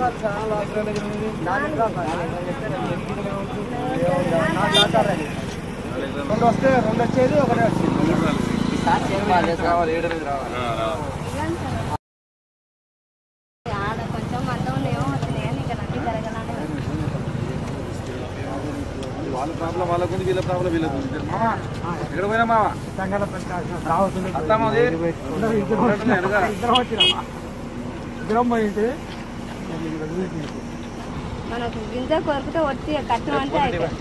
రెండు వస్తే రెండు వచ్చేది ఒకటి ఆడ కొంచెం మందం ఏమో వచ్చినాయి కానీ ఇక్కడ అన్ని జరగలానే ఉంది. వాళ్ళ ప్రాబ్లం వాళ్ళకు ఉంది వీళ్ళ ప్రాబ్లం వీళ్ళకు ఉంది మామ ఎక్కడ పోయినా మామ సంఘాల రావచ్చు అత్తమ్మ అది ఇద్దరం వచ్చినా ఇద్దరం పోయింటి మనకు గింజ కొరికితే వచ్చి కట్టమంటే అయిపోయి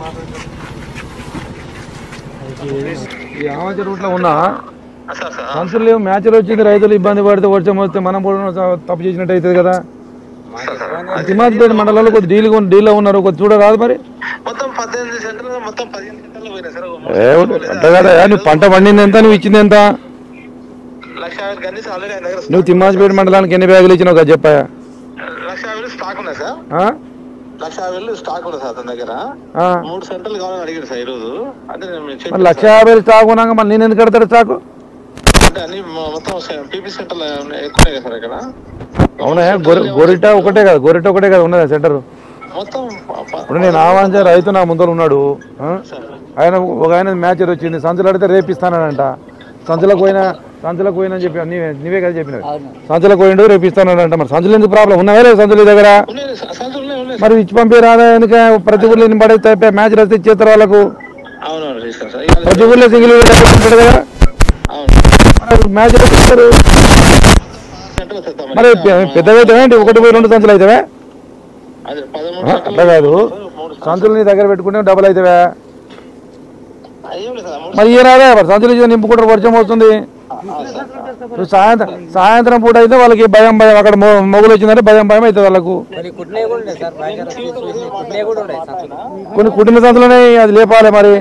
ఈ ఆవాజ రూట్లో ఉన్నా సంచులు లేవు మ్యాచ్లు వచ్చింది రైతులు ఇబ్బంది పడితే వర్షం వస్తే మనం కూడా తప్పు చేసినట్టు అవుతుంది కదా తిమాజ్పేట మండలంలో కొద్ది డీల్ డీల్లో ఉన్నారు కొద్ది చూడరాదు మరి మొత్తం పద్దెనిమిది సెంటర్లు మొత్తం పదిహేను సెంటర్లు పోయినాయి సార్ ఏ, అంత కదా నువ్వు పంట పండింది ఎంత నువ్వు ఇచ్చింది ఎంత లక్ష యాభై గంటలు ఆల్రెడీ ఆయన దగ్గర నువ్వు తిమ్మాజ్పేట మండలానికి ఎన్ని బ్యాగులు ఇచ్చినావు కదా చెప్పాయా లక్ష యాభై స్టాక్ ఉన్నాయి సార్ ఆ? లక్ష యాభై వేలు స్టాక్ ఉంది సార్ అతని దగ్గర ఆ. మూడు సెంటర్లు కావాలని అడిగాడు సార్ ఈ రోజు అంటే నేను మీకు మరి చెప్పాను లక్ష యాభై స్టాక్ ఉన్నాక మళ్ళీ నేను ఎందుకు కడతాడు స్టాకు అంటే అన్ని మొ- మొత్తం పీపీ సెంటర్లు ఎక్కువ ఉన్నాయి కదా సార్ ఇక్కడ అవునా గొర్రె గొరిట ఒకటే కదా గొరిట ఒకటే కదా ఉన్నదా సెంటర్ మొత్తం ప- ప- ఇప్పుడు నేను ఆవాంచే రైతు నా ముందర ఉన్నాడు ఆ? సార్ ఆయన ఒక ఆయన మ్యాచ్ వచ్చింది సంచులు అడిగితే రేపిస్తానంట సంచులకు పోయినా సంచులకు పోయినా అని చెప్పి నీవే నీవే కదా చెప్పినవి సంచులకు పోయిండు రేపిస్తానంట మరి సంచులు ఎందుకు ప్రాబ్లం ఉన్నాయా లేదు సంచుల దగ్గర ఉన్నాయి సార్ సంచులు ఉన్నాయి ఉన్నాయి మరి ఇచ్చి పంపి రాదా ఎందుక ప్రతి ఊర్లో ఇన్ని పడేస్తే మ్యాచ్ వస్తే ఇచ్చేస్తారు వాళ్ళకు అవునవును తీసుకున్నాను సార్ ఇవాళ- ప్రతి ఊర్లో సింగిల్ ఉంటాడు కదా అవును మరి మ్యాచ్ ఇస్తారు సెంటర్ తెస్తాం మరి పె- పెద్దగా అయితే ఏంటి ఒకటి పోయి రెండు సంచులు అవుతావా అదే పదమూడు ఆ, సెంటర్లు అట్లా కాదు మూడు సంచులు నీ దగ్గర పెట్టుకుంటే డబుల్ అవుతావా ఏం లేదు సార్ మూడు మరి ఈ రాదా మరి సంచులు ఇచ్చి నింపుకుంటారు వర్షం వస్తుంది ఇప్పుడు సాయంత్రం సాయంత్రం పూట అయితే వాళ్ళకి భయం భయం అక్కడ మొ- మొగులు వచ్చిందంటే భయం భయం అవుతుంది వాళ్ళకు కొన్ని కుటుంబ సంతులనే అది లేపాలి మరి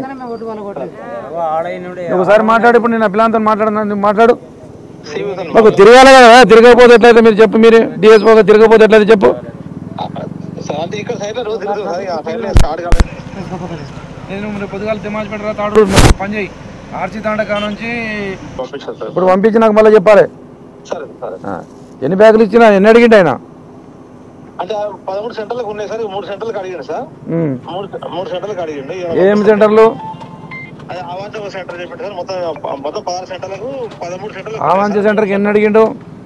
ఒకసారి మాట్లాడు ఇప్పుడు నేను పిల్లలతో మాట్లాడుతున్నాను మాట్లాడు శ్రీవిధులు మాకు తిరగాలి కదా తిరగకపోతే ఎట్లయితే మీరు చెప్పు మీరు డిఎస్ఓ తిరగకపోతే ఎట్లయితే చెప్పు సార్ అంటే ఇక్కడ సైడ్ లో రోజు తిరుగుతుంది సార్ ఇక ఆ సైడ్ లో స్టార్ట్ కాలేదు నేను పొద్దుగాల తిమాజ్ పెట్టరా తాడు పని చేయి ఆర్చి తాండకా నుంచి పంపించారు సార్ ఇప్పుడు పంపించి నాకు మళ్ళీ చెప్పాలి సరే సరే ఆ. ఎన్ని బ్యాగులు ఇచ్చినా ఎన్ని అడిగిండు ఆయన అంటే ఆ పదమూడు సెంటర్లకు ఉన్నాయి సార్ ఈ మూడు సెంటర్లకు అడిగాను సార్ ఉమ్. మూడు మూడు సెంటర్లకు అడిగిండు ఏం సెంటర్లు అదే అవాంఛ ఒక సెంటర్ చెప్పాడు సార్ మొత్తం మొత్తం పదహారు సెంటర్లకు పదమూడు సెంటర్లకు ఆవాంచ సెంటర్కి ఎన్ని అడిగిండు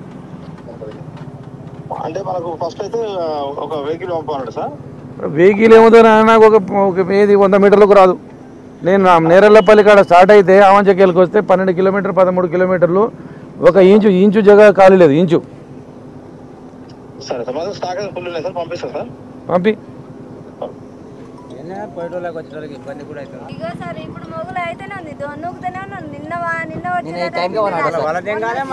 అంటే మనకు ఫస్ట్ అయితే ఆ, ఒక వెహికల్ పంపాడు సార్ వెహికల్ ఏముందో నాకు ఒక ఒక ఏది వంద మీటర్లకు రాదు నేను నా నేరెళ్ళపల్లి కాడ స్టార్ట్ అయితే ఆవంచకేళ్ళకి వస్తే పన్నెండు కిలోమీటర్ పదమూడు కిలోమీటర్లు ఒక ఇంచు ఇంచు జగ ఖాళీ లేదు ఇంచు సరే సార్ మాత్రం స్టాక్ అయితే ఫుల్ ఉన్నాయి సార్ పంపిస్తాను సార్ పంపి ఇగో సార్ ఇప్పుడు మొగులు అయితేనే ఉంది దొన్నుకుతూనే ఉన్నాను నిన్న వా- నిన్న వచ్చిన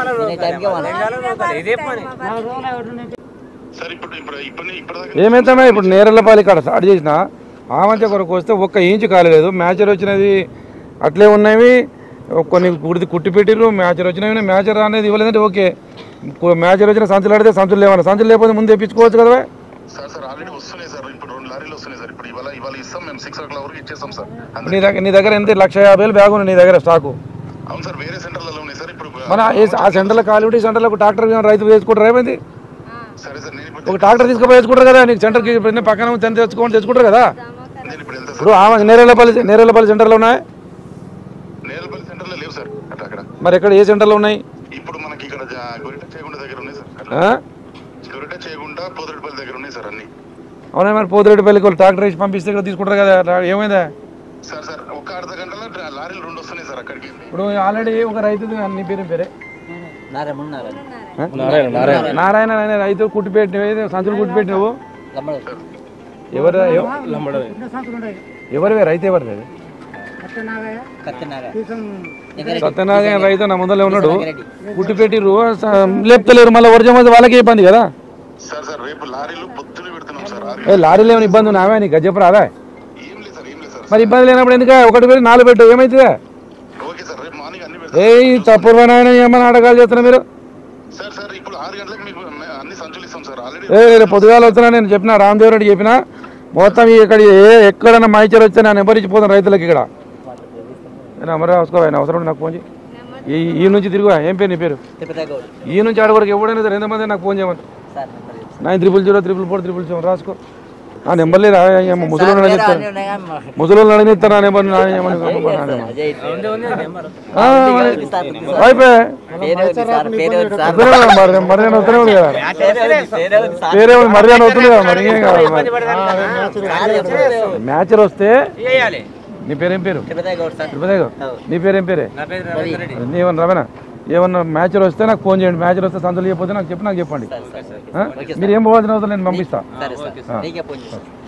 సార్ ఇప్పుడు ఇప్పుడు ఇప్పుడు ఇప్పుడు ఏమైతే ఇప్పుడు నేరెళ్ళపల్లి కాడ స్టార్ట్ చేసిన ఆవంచ కొరకు వస్తే ఒక్క ఇంచు ఖాళీ లేదు మ్యాచర్ వచ్చినది అట్లే ఉన్నవి కొన్ని కుడిది కుట్టి పెట్టిరు మ్యాచర్ వచ్చినవి మ్యాచర్ అనేది ఇవ్వలేదంటే ఓకే మ్యాచర్ వచ్చిన సంచులు ఆడితే సంచులు లేవన్నా సంచులు లేకపోతే ముందు తెప్పించుకోవచ్చు కదా సార్ సార్ ఆల్రెడీ వస్తున్నాయి సార్ ఇప్పుడు రెండు లారీలు వస్తున్నాయి సార్ ఇప్పుడు ఇవాళ ఇవాళ ఇస్తాం మేము సిక్స్ ఓ క్లాక్ వరకు ఇచ్చేస్తాం సార్ నీ దగ్గర నీ దగ్గర ఎంత లక్ష యాభై వేలు బ్యాగ్ ఉంది నీ దగ్గర స్టాకు అవును సార్ వేరే సెంటర్లలో ఉన్నాయి సార్ ఇప్పుడు మన ఏ- ఆ సెంటర్లో ఖాళీ ఉంటే ఈ సెంటర్లో ట్రాక్టర్ రైతు వేసుకుంటారు ఏమైంది సరే సార్ నేను ఇప్పుడు ఒక ట్రాక్టర్ తీసుకుపోయి వేసుకుంటారు కదా నీకు సెంటర్కి ఇప్పుడు పక్కన తెంత తెచ్చుకోండి తెచ్చుకుంటారు కదా నేను ఇప్పుడు వెళ్తా సార్ ఇప్పుడు ఆమె నేరేళ్ళపల్లి నేరేళ్ళపల్లి సెంటర్లో ఉన్నాయి నేలపల్లి సెంటర్లో లేవు సార్ అట్లా అక్కడ మరి ఎక్కడ ఏ సెంటర్లో ఉన్నాయి ఇప్పుడు మనకి ఇక్కడ జా- గొరిట చేయకుండా దగ్గర ఉన్నాయి సార్ అట్లా ఆ? గొరిట చేయకుండా పోదరెడ్డిపల్లి దగ్గర ఉన్నాయి సార్ అన్ని అవునా మరి పోతిరెడ్డిపల్లికి వాళ్ళు ట్రాక్టర్ వేసి పంపిస్తే ఇక్కడ తీసుకుంటారు కదా రా- ఏమైందా సార్ సార్ ఒక అర్ధ గంటలో డ్రా- లారీలు రెండు వస్తున్నాయి సార్ అక్కడికి ఇప్పుడు ఆల్రెడీ ఒక రైతు నీ పేరు పేరే నారాయణ నారాయణ ఆ? నారాయణ అనే రైతు కుట్టిపెట్టినవి సంచులు కుట్టిపెట్టినవు ఎవరు ఎవరివే రైతు ఎవరిది అది? సత్యనారాయణ రైతు నా ముందర ఉన్నాడు కుట్టి పెట్టిర్రు స- లేపుతలేరు మళ్ళీ వర్జం అయితే వాళ్ళకి ఇబ్బంది కదా సార్ సార్ రేపు లారీలు పొద్దున పెడుతున్నాం సార్ లారీ ఏ లారీలో ఏమైనా ఇబ్బంది ఉన్నావా నీకు అది చెప్పరాదా ఏం లేదు సార్ ఏం లేదు సార్ మరి ఇబ్బంది లేనప్పుడు ఎందుకు ఒకటి పెట్టి నాలుగు పెట్టు ఏమైతుందా ఓకే సార్ రేపు మార్నింగ్ అన్ని పెడతాం ఏ తప్పుడు పని ఏమైనా నాటకాలు చేస్తున్నా మీరు సార్ సార్ ఇప్పుడు ఆరు గంటలకు మీకు మే- అన్ని సంచులు ఇస్తాం సార్ ఆల్రెడీ ఏ రేపు పొద్దుగాల వస్తున్నా నేను చెప్పిన రామదేవ్ రెడ్డి చెప్పిన మొత్తం ఇక్కడ ఏ ఎక్కడైనా మైచర్ వస్తే నేను నెంబర్ ఇచ్చిపోతాను రైతులకి ఇక్కడ నెంబర్ రాసుకో ఆయన అవసరం ఉంటే నాకు ఫోన్ చేయి ఈ ఈ నుంచి తిరుగు ఏం పేరు నీ పేరు తిరుపతి గౌడ్ ఈ నుంచి ఆడ వరకు ఎవడైనా సరే ఎంతమంది నాకు ఫోన్ చేయమని సార్ నెంబర్ చెప్తాను nine triple zero triple four triple seven రాసుకో నా నెంబర్ లేదా ముసలి వేరే అడిగిస్తాను అన్నీ ఉన్నాయి కానీ మా- ముసలి అడిగిస్తాను నా నెంబర్ నా నెంబర్ నా నెంబర్ అజయ్ ఇట్లా. ఆ, మరి సార్, ఉంది సార్. అయిపోయి పేరే ఉంది సార్, పేరే ఉంది సార్. వస్తూనే ఉంది మరి మరి నేను వస్తూనే ఉంది కదా పేరే ఉంది, పేరే ఉంది సార్. వేరే ఉంది మరి నేను వస్తుంది కదా మరి ఇంకేం కావాలి మరి సార్ చెప్పలేదు. మ్యాచర్ వస్తే నీ పేరేం పేరు తిరుపతి గౌడ్ సార్. తిరుపతి నీ పేరేం పేరే రవి. నీవన్నా రవేనా ఏమన్నా మ్యాచర్ వస్తే నాకు ఫోన్ చేయండి మ్యాచర్ వస్తే సంతలు చెప్పితే నాకు చెప్పి నాకు చెప్పండి సరే, సరే, సరే. ఆ? మీరు ఏం పోవాల్సిన అవసరం నేను పంపిస్తా సరే సార్ నీకే ఫోన్ చేస్తాను